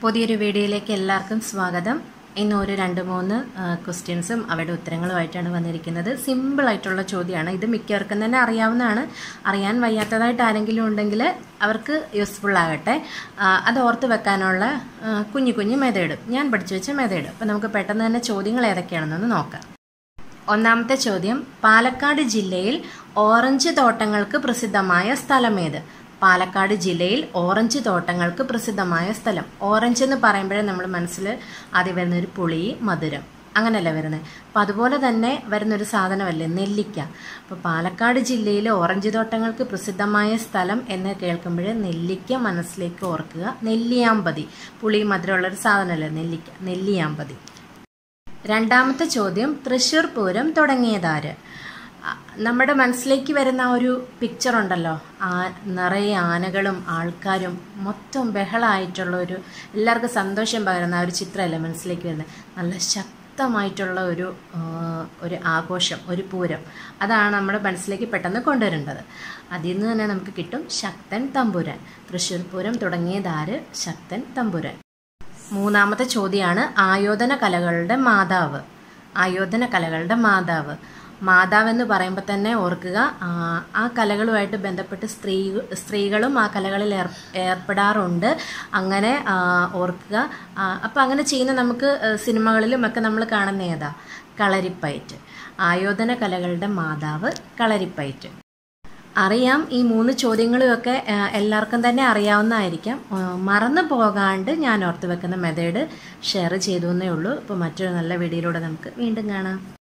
പുതിയൊരു വീഡിയോയിലേക്ക് എല്ലാവർക്കും സ്വാഗതം ഇന്ന് ഒരു രണ്ട് മൂന്ന് ക്വസ്റ്റ്യൻസും അവയുടെ ഉത്തരങ്ങളുമായിട്ടാണ് വന്നിരിക്കുന്നത് സിമ്പിൾ ആയിട്ടുള്ള ചോദ്യമാണ് ഇത് മിക്കവർക്കും തന്നെ അറിയാവുന്നതാണ് അറിയാൻ വയ്യാത്തതായിട്ട് ആരെങ്കിലും ഉണ്ടെങ്കിൽ അവർക്ക് യൂസ്ഫുൾ ആകട്ടെ ആ, അത് ഓർത്ത് വെക്കാനുള്ള ആ, കുഞ്ഞു കുഞ്ഞു മെതേഡ് ഞാൻ പഠിച്ചു വെച്ച മെതേഡ് അപ്പോൾ നമുക്ക് പെട്ടെന്ന് തന്നെ ചോദ്യങ്ങൾ ഏതൊക്കെയാണെന്നൊന്ന് നോക്കാം ഒന്നാമത്തെ ചോദ്യം പാലക്കാട് ജില്ലയിൽ ഓറഞ്ച് തോട്ടങ്ങൾക്ക് പ്രസിദ്ധമായ സ്ഥലമേത് പാലക്കാട് ജില്ലയിൽ ഓറഞ്ച് തോട്ടങ്ങൾക്ക് പ്രസിദ്ധമായ സ്ഥലം ഓറഞ്ച് എന്ന് പറയുമ്പോഴേ നമ്മൾ മനസ്സിൽ ആദ്യം വരുന്ന ഒരു പുളി മധുരം അങ്ങനെയല്ല വരുന്നത് അപ്പം അതുപോലെ തന്നെ വരുന്നൊരു സാധനമല്ലേ നെല്ലിക്ക അപ്പോൾ പാലക്കാട് ജില്ലയിൽ ഓറഞ്ച് തോട്ടങ്ങൾക്ക് പ്രസിദ്ധമായ സ്ഥലം എന്ന് കേൾക്കുമ്പോൾ നെല്ലിക്ക മനസ്സിലേക്ക് ഓർക്കുക നെല്ലിയാമ്പതി പുളി മധുരമുള്ളൊരു സാധനമല്ലേ നെല്ലിക്ക നെല്ലിയാമ്പതി രണ്ടാമത്തെ ചോദ്യം തൃശ്ശൂർ പൂരം തുടങ്ങിയതാര് ആ, നമ്മുടെ മനസ്സിലേക്ക് വരുന്ന ആ ഒരു പിക്ചർ ഉണ്ടല്ലോ ആ നിറയെ ആനകളും ആൾക്കാരും മൊത്തം ബഹളമായിട്ടുള്ള ഒരു എല്ലാവർക്കും സന്തോഷം പകരുന്ന ആ ഒരു ചിത്രമല്ലേ മനസ്സിലേക്ക് വരുന്നത് നല്ല ശക്തമായിട്ടുള്ള ഒരു ആ, ഒരു ആഘോഷം ഒരു പൂരം അതാണ് നമ്മുടെ മനസ്സിലേക്ക് പെട്ടെന്ന് കൊണ്ടുവരേണ്ടത് അതിൽ നിന്ന് തന്നെ നമുക്ക് കിട്ടും ശക്തൻ തമ്പുരാൻ തൃശ്ശൂർ പൂരം തുടങ്ങിയതാര് ശക്തൻ തമ്പുരാൻ മൂന്നാമത്തെ ചോദ്യമാണ് ആയോധന കലകളുടെ മാതാവ് ആയോധന കലകളുടെ മാതാവ് മാതാവ് എന്ന് പറയുമ്പോൾ തന്നെ ഓർക്കുക ആ, ആ കലകളുമായിട്ട് ബന്ധപ്പെട്ട് സ്ത്രീ സ്ത്രീകളും ആ കലകളിൽ ഏർ ഏർപ്പെടാറുണ്ട് അങ്ങനെ ആ, ഓർക്കുക അപ്പം അങ്ങനെ ചെയ്യുന്ന നമുക്ക് ആ, സിനിമകളിലും ഒക്കെ നമ്മൾ കാണുന്ന ഏതാ കളരിപ്പയറ്റ് ആയോധന കലകളുടെ മാതാവ് കളരിപ്പയറ്റ് അറിയാം ഈ മൂന്ന് ചോദ്യങ്ങളുമൊക്കെ ആ, എല്ലാവർക്കും തന്നെ അറിയാവുന്നതായിരിക്കാം ആ, മറന്നു പോകാണ്ട് ഞാൻ ഓർത്ത് വെക്കുന്ന മെത്തേഡ് ഷെയർ ചെയ്തു എന്നേ ഉള്ളൂ അപ്പോൾ മറ്റൊരു നല്ല വീഡിയോയിലൂടെ നമുക്ക് വീണ്ടും കാണാം